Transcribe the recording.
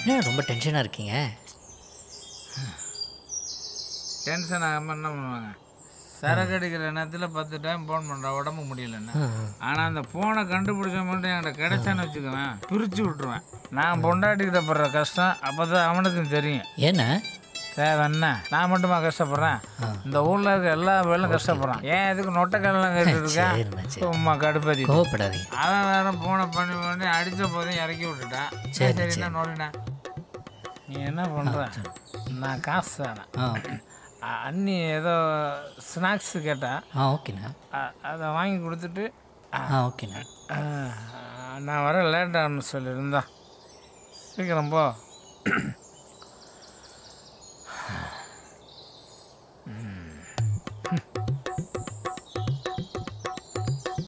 என்ன ரொம்ப டென்ஷனாக இருக்கீங்க டென்ஷன் ஆகாமல் என்ன பண்ணுவாங்க சரக்கு அடிக்கிற நேரத்தில் பத்து டைம் ஃபோன் பண்ணுறா உடம்பு முடியலன்னு ஆனால் அந்த ஃபோனை கண்டுபிடிச்ச மட்டும் என்கிட்ட கிடைச்சான்னு வச்சுக்குவேன் பிரித்து விட்ருவேன் நான் பொண்டாட்டிக்கிட்ட படுற கஷ்டம் அப்போ தான் அவனுக்கும் தெரியும் ஏண்ணா தேவை என்ன நான் மட்டுமா கஷ்டப்படுறேன் இந்த ஊரில் இருக்க எல்லா பேரும் கஷ்டப்படுறான் ஏன் எதுக்கு நொட்டைக்கல்லாம் கேட்டுட்டு சரிண்ணா, இருக்கேன் சரி. சும்மா கடுப்பதி கோவப்படாதீங்க அவன் வேற ஃபோனை பண்ணி பண்ணி அடித்த போதையும் இறக்கி விட்டுட்டான் சரி சரி, சரி என்ன நோடினா நீ என்ன பண்ணுற நான் காசு தரேன் ஆ ஓகே அ- அண்ணி ஏதோ ஸ்நாக்ஸ் கேட்டா ஆ ஓகேண்ணா அ- அதை வாங்கி கொடுத்துட்டு ஆ ஓகேண்ணா அ, நான் வர லேட் ஆகணும்னு சொல்லியிருந்தா சீக்கிரம் போ